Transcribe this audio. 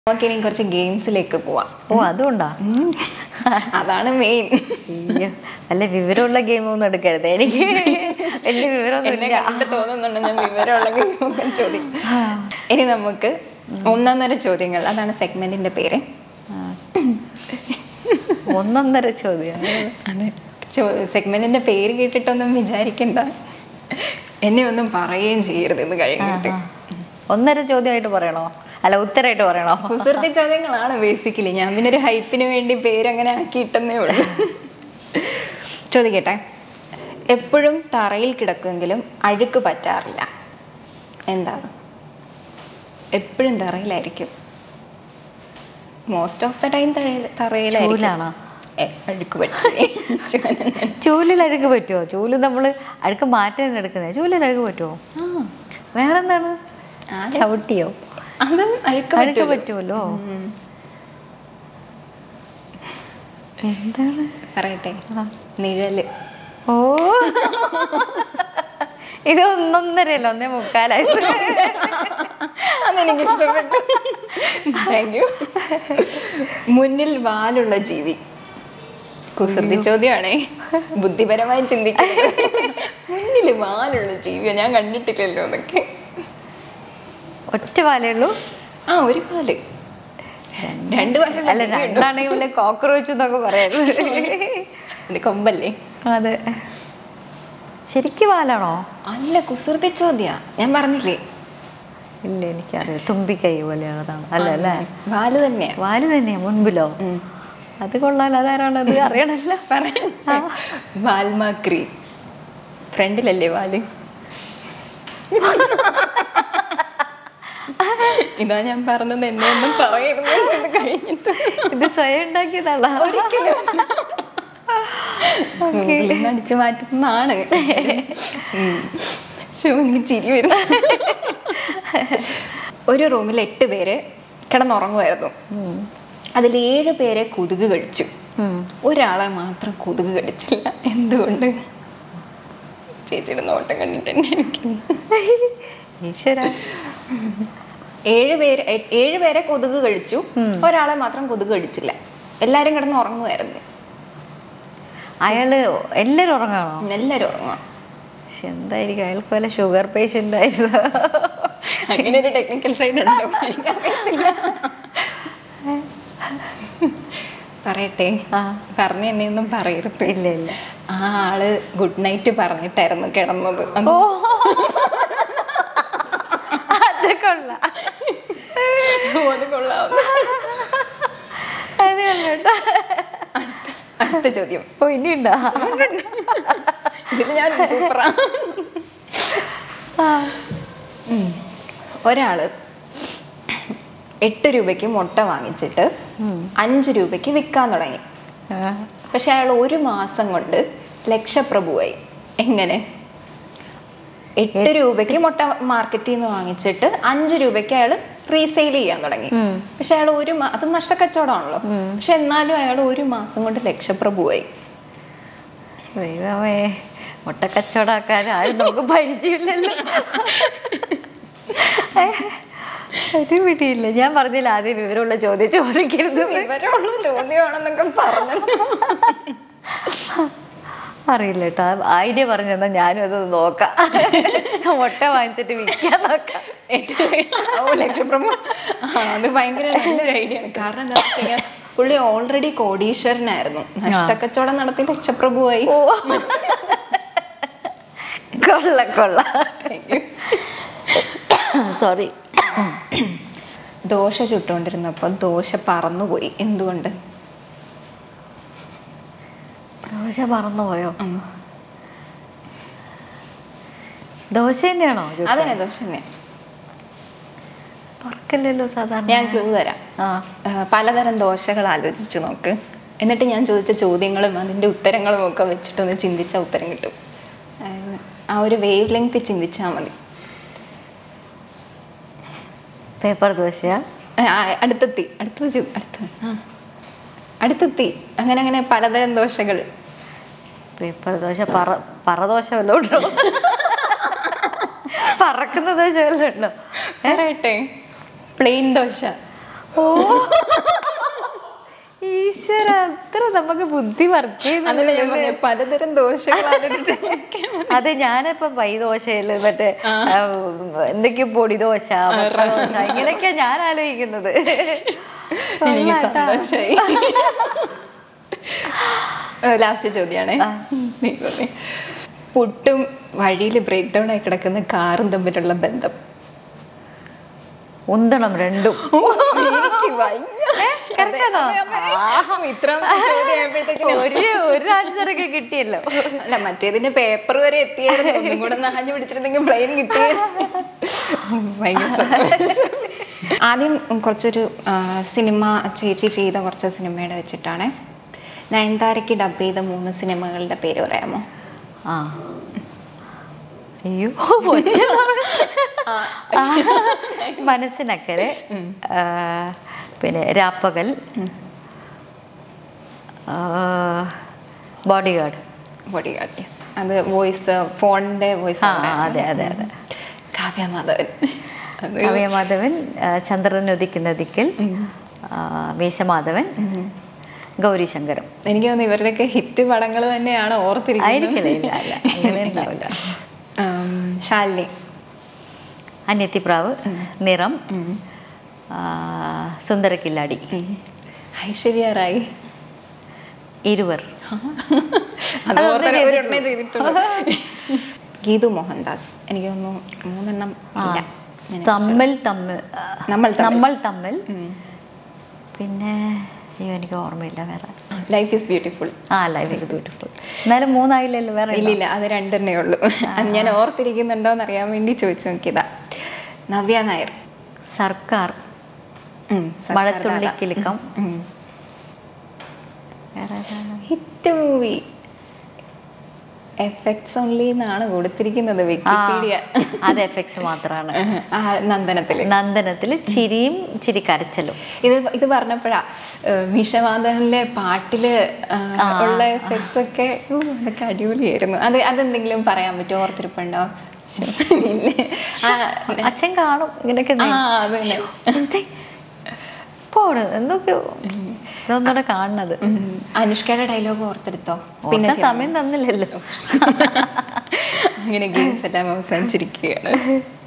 നമുക്കിനി കുറച്ച് ഗെയിംസിലേക്ക് പോവാം ഓ അതുകൊണ്ടാ അതാണ് മെയിൻ അയ്യോ വല്ല വിവരമുള്ള ഗെയിമൊന്നും എടുക്കരുത് എനിക്ക് വലിയ വിവരമൊന്നും എന്നെ ഇല്ല കണ്ടിട്ട് തോന്നുന്നുണ്ട് ഞാൻ വിവരമുള്ള ഗെയിമൊക്കെ ചോദിക്കും ഇനി നമുക്ക് ഒന്നൊന്നര ചോദ്യങ്ങൾ അതാണ് സെഗ്മെന്റിന്റെ പേര് ഒന്നൊന്നര ചോദ്യം അതെ സെഗ്മെന്റിന്റെ പേര് കേട്ടിട്ടൊന്നും വിചാരിക്കണ്ട എന്നെ ഒന്നും പറയുകയും ചെയ്യരുത് ഇത് കഴിഞ്ഞിട്ട് ഒന്നര ചോദ്യമായിട്ട് പറയണോ അല്ല ഉത്തരമായിട്ട് പറയണോ കുസൃതി ചോദ്യങ്ങളാണ് ബേസിക്കലി ഞാൻ പിന്നെ ഒരു ഹൈപ്പിന് വേണ്ടി പേര് അങ്ങനെ ആക്കിയിട്ടെന്നേ ഉള്ളൂ ചോദിക്കട്ടെ എപ്പോഴും തറയിൽ കിടക്കുമെങ്കിലും അഴുക്ക് പറ്റാറില്ല എന്താണ് എപ്പോഴും തറയിലായിരിക്കും മോസ്റ്റ് ഓഫ് ദ ടൈം തറയിലായിരിക്കും ചൂലാണോ ഏ, അഴുക്ക് പറ്റില്ലേ ചൂലിൽ അഴുക്ക് പറ്റുമോ ചൂല് നമ്മൾ അഴുക്ക് മാറ്റി എടുക്കുന്നത് ചൂലിൽ അഴുക്ക് പറ്റുമോ ആ, വേറെന്താണ് ആ, ചവിട്ടിയോ അതും അഴുക്ക് അഴുക്ക് പറ്റുമല്ലോ. പറ്റുമല്ലോ ഉം. എന്താണ് പറയട്ടെ ആ. നിഴല് ഓ ഇത് ഒന്നൊന്നരയല്ല ഒന്നേ മുക്കാലായത് അതെനിക്ക് ഇഷ്ടപ്പെട്ടു താങ്ക് യു മുന്നിൽ വാലുള്ള ജീവി കുസൃതി ചോദ്യമാണേ ബുദ്ധിപരമായി ചിന്തിക്കുന്നത് മുന്നിൽ വാലുള്ള ജീവിയോ ഞാൻ കണ്ടിട്ടില്ലല്ലോ എന്നൊക്കെ ഒറ്റ പാലേ ഉള്ളൂ ആ ഒരു പാല് രണ്ട് പാലുള്ള അല്ല ജീവിയുണ്ടോ? രണ്ടാണെങ്കിൽ വല്ല കോക്രോച്ച് എന്നൊക്കെ പറയാറ് ഇത് കൊമ്പല്ലേ അതെ ശരിക്കും പാലാണോ അല്ല കുസൃതി ചോദ്യ ഞാൻ പറഞ്ഞില്ലേ ഇല്ല എനിക്കറിയാം തുമ്പിക്കൈ പോലെയാണതാണ് അല്ല അല്ലേ വാല് തന്നെയാ വാല് തന്നെയാ മുൻപിലോ ഉം. അത് കൊള്ളാലോ അതാരാണ് അത് അറിയണല്ലോ പറയട്ടെ വാൽമാക്രി ഫ്രണ്ടിലല്ലേ വാല് ഇതാ ഞാൻ പറഞ്ഞത് എന്നെ ഒന്നും പറയരുത് ഇത് കഴിഞ്ഞിട്ട് ഇത് സ്വയം ഉണ്ടാക്കിയതാണോ ഗൂഗിളിൽ നിന്ന് അടിച്ചു മാറ്റുന്നതാണ് ഉം. ശോ, എനിക്ക് ചിരി വരുന്നു ഒരു റൂമിൽ എട്ട് പേര് കിടന്നുറങ്ങുമായിരുന്നു അതിൽ ഏഴ് പേരെ കൊതുക് കഴിച്ചു ഒരാളെ മാത്രം കൊതുക് കടിച്ചില്ല എന്തുകൊണ്ട് ചേച്ചിയുടെ നോട്ടം കണ്ടിട്ട് തന്നെ എനിക്ക് ഈശ്വര ഏഴ് പേര് എ- ഏഴ് പേരെ കൊതുക് കഴിച്ചു ഒരാളെ മാത്രം കൊതുക് കടിച്ചില്ല എല്ലാരും കിടന്ന് ഉറങ്ങുമായിരുന്നു അയാള് എല്ലാരും ഉറങ്ങാണോ എല്ലാരും ഉറങ്ങുക പക്ഷെ എന്തായിരിക്കും അയാൾക്ക് വല്ല ഷുഗർ പേഷ്യൻ്റ് ആയിരുന്നു അങ്ങനെ ഒരു ടെക്നിക്കൽ സൈഡ് ഉണ്ടോ എനിക്കറിയത്തില്ല പറയട്ടെ ആ പറഞ്ഞ എന്നെ ഒന്നും പറയരുത് ഇല്ല ഇല്ല ആ ആള് ഗുഡ് നൈറ്റ് പറഞ്ഞിട്ടായിരുന്നു കിടന്നത് അത് ഓ അത് കൊള്ളാം അത് കൊള്ളാവുന്ന അത് കൊള്ളാട്ടോ അടുത്ത ചോദ്യം ഓ ഇനിയുണ്ടോ ഇതിൽ ഞാൻ സൂപ്പറാ ആ. ഒരാള് എട്ട് രൂപയ്ക്ക് മുട്ട വാങ്ങിച്ചിട്ട് ഉം. അഞ്ച് രൂപയ്ക്ക് വിൽക്കാൻ തുടങ്ങി ആ. പക്ഷെ അയാൾ ഒരു മാസം കൊണ്ട് ലക്ഷപ്രഭുവായി എങ്ങനെ എട്ട് രൂപയ്ക്ക് മുട്ട മാർക്കറ്റിൽ നിന്ന് വാങ്ങിച്ചിട്ട് അഞ്ച് രൂപയ്ക്ക് അയാൾ റീസെയിൽ ചെയ്യാൻ തുടങ്ങി ഉം. പക്ഷെ അയാൾ ഒരു മാ- അത് നഷ്ടക്കച്ചവടമാണല്ലോ പക്ഷെ എന്നാലും അയാൾ ഒരു മാസം കൊണ്ട് ലക്ഷപ്രഭുവായി ദൈവമേ മുട്ടക്കച്ചവടക്കാർ ആരും നമുക്ക് പരിചയമില്ലല്ലോ ഏ, ഒരു പിടിയില്ല ഞാൻ പറഞ്ഞില്ല ആദ്യം വിവരമുള്ള ചോദ്യം ചോദിക്കരുത് വിവരമുള്ള ചോദ്യമാണെന്നൊക്കെ പറഞ്ഞു അറിയില്ല കേട്ടോ ഐഡിയ പറഞ്ഞു തന്നാൽ ഞാനും അത് നോക്കാം മുട്ട വാങ്ങിച്ചിട്ട് വിൽക്കാൻ നോക്കാം എട്ട് ഓ ലക്ഷപ്രഭു ആ, അത് ഭയങ്കര നല്ലൊരു ഐഡിയ ആണ് കാരണം എന്താ വെച്ച് കഴിഞ്ഞാൽ പുള്ളി ഓൾറെഡി കോടീശ്വരനായിരുന്നു നഷ്ടക്കച്ചവടം നടത്തി ലക്ഷപ്രഭുവായി ഓ കൊള്ള കൊള്ള സോറി ദോശ ചുട്ടുകൊണ്ടിരുന്നപ്പോൾ ദോശ പറന്നുപോയി എന്തുകൊണ്ട് ദോശ മറന്നുപോയോ ദോശ തന്നെയാണോ അതന്നെ ദോശ തന്നെ തുറക്കല്ലല്ലോ സാധാരണ ഞാൻ ക്ലൂ തരാം ആ ആ, പലതരം ദോശകൾ ആലോചിച്ച് നോക്ക് എന്നിട്ട് ഞാൻ ചോദിച്ച ചോദ്യങ്ങളും അതിൻ്റെ ഉത്തരങ്ങളും ഒക്കെ വെച്ചിട്ടൊന്ന് ചിന്തിച്ചാൽ ഉത്തരം കിട്ടും അതായത് ആ ഒരു വേവ് ലെങ്ത് ചിന്തിച്ചാൽ മതി പേപ്പർ ദോശയാ ആ, ആ, അടുത്തെത്തി അടുത്തത് ചോ അടുത്തത് ആ അടുത്തെത്തി അങ്ങനെ അങ്ങനെ പലതരം ദോശകൾ പേപ്പർ ദോശ പറ പറദോശ വല്ലതും ഉണ്ടോ പറക്കുന്ന ദോശ വല്ലതും ഉണ്ടോ പറയട്ടെ പ്ലെയിൻ ദോശ ഓ ഈശ്വര അത്ര നമുക്ക് ബുദ്ധി വർക്ക് അതല്ല ഞാൻ ചെയ്യുന്നില്ല പറഞ്ഞെ, പലതരം ദോഷങ്ങളാണ് അതെ ഞാനിപ്പോ പൈദോശയില് മറ്റേ ആ, എന്തൊക്കെയോ പൊടി ദോശ മുട്ട ദോശ ഇങ്ങനെയൊക്കെയാ ഞാൻ ആലോചിക്കുന്നത് എനിക്ക് സന്തോഷമായി ലാസ്റ്റ് ചോദ്യമാണ് പുട്ടും വഴിയിൽ ബ്രേക്ക് ഡൗൺ ആയി കിടക്കുന്ന കാറും തമ്മിലുള്ള ബന്ധം ഉന്തണം രണ്ടും എനിക്ക് വയ്യ. correct ആണോ? ഇത്ര ചോദ്യമായപ്പോഴത്തേക്കിനും ഒരു ഒരു ആൻസറൊക്കെ കിട്ടിയല്ലോ അല്ല മറ്റേതിന്റെ പേപ്പർ വരെ എത്തിയായിരുന്നു ഒന്നും കൂടെ നാഞ്ഞു പിടിച്ചിരുന്നെങ്കിൽ പ്ലെയിൻ കിട്ടിയായിരുന്നു ഭയങ്കര സന്തോഷം. ആദ്യം കുറച്ചൊരു ആ, സിനിമ ചേച്ചി ചെയ്ത കുറച്ച് സിനിമയുടെ വെച്ചിട്ടാണ് നയൻതാരയ്ക്ക് ഡബ് ചെയ്ത മൂന്ന് സിനിമകളുടെ പേര് പറയാമോ ആ അയ്യോ ഒറ്റ ആ, മനസ്സിനക്കരെ ആ, പിന്നെ Rappakal bodyguard bodyguard yes അത് വോയിസ് ഫോണിന്റെ വോയിസ് ആ, അതെ, അതെ, അതെ. കാവ്യ മാധവൻ അത് അവയമാധവൻ ചന്ദ്രൻ ഉദിക്കുന്ന ദിക്കിൽ ആ, മീശമാധവൻ ഗൗരിശങ്കരം എനിക്ക് തോന്നുന്നു ഇവരുടെയൊക്കെ ഹിറ്റ് പടങ്ങൾ തന്നെയാണ് ഓർത്തിരിക്കുന്നത് ആയിരിക്കില്ല ഇല്ല അല്ല അങ്ങനെ ഉണ്ടാവില്ല ഉം, ശാലിനി അന്യത്തിപ്രാവ് നിറം ആ, സുന്ദരക്കില്ലാടി ഐശ്വര്യ റായ് ഇരുവർ അത് അതൊന്നും ഓർത്തന്നെ ചെയ്തിട്ടുള്ളൂ. ഒരെണ്ണേ ചെയ്തിട്ടുള്ളൂ ഗീതു മോഹൻദാസ് എനിക്ക് തോന്നുന്നു മൂന്നെണ്ണം ആ, ഇല്ല ഞാൻ തമ്മിൽ തമ്മിൽ ആ, നമ്മൾ തമ്മിൽ. നമ്മൾ തമ്മിൽ ഉം. പിന്നെ അയ്യോ എനിക്ക് ഓർമ്മയില്ല വേറെ ലൈഫ് ഈസ് ബ്യൂട്ടിഫുൾ ആ ലൈഫ് ഇസ് ബ്യൂട്ടിഫുൾ എന്നാലും മൂന്നായില്ലല്ലോ വേറെ ഇല്ല ഇല്ല അത് രണ്ടെണ്ണേ ഉള്ളൂ അത് ഞാൻ ഓർത്തിരിക്കുന്നുണ്ടോ എന്ന് അറിയാൻ വേണ്ടി ചോദിച്ചു നോക്കിയതാ നവ്യ നായർ സർക്കാർ ഉം, സർക്കാർ മഴത്തുള്ളി ദാദ. കിലുക്കം ഉം. വേറെ ഏതാ? ഹിറ്റ് മൂവി എഫക്ട്സ് ഓൺലി എന്നാണ് കൊടുത്തിരിക്കുന്നത് ആ, വിക്കിപീഡിയ അത് എഫക്ട്സ് മാത്രമാണ് ആ, നന്ദനത്തില് നന്ദനത്തിൽ ചിരിയും ചിരി കരച്ചലും ഇത് ഇത് പറഞ്ഞപ്പോഴാ വിഷവാദനിലെ പാട്ടില് ആ, ഉള്ള എഫക്ട്സ് ഒക്കെ ഓ, അതൊക്കെ അടിപൊളിയായിരുന്നു അത് അതെന്തെങ്കിലും പറയാൻ പറ്റുമോ ഓർത്തിരിപ്പുണ്ടോ ശ്ശോ, ഇല്ലേ ആ, അച്ഛൻ കാണും ഇങ്ങനെയൊക്കെ ആ അത് തന്നെ എന്തേ? പോണ് എന്തൊക്കെയോ ഇതൊന്നുകൂടെ കാണുന്നത് ഉം. അനുഷ്കയുടെ ഡയലോഗ് ഓർത്തെടുത്തോ പിന്നെ ചെയ്യാം. സമയം തന്നില്ലല്ലോ അങ്ങനെ ഗെയിംസ് എല്ലാം അവസാനിച്ചിരിക്കുകയാണ്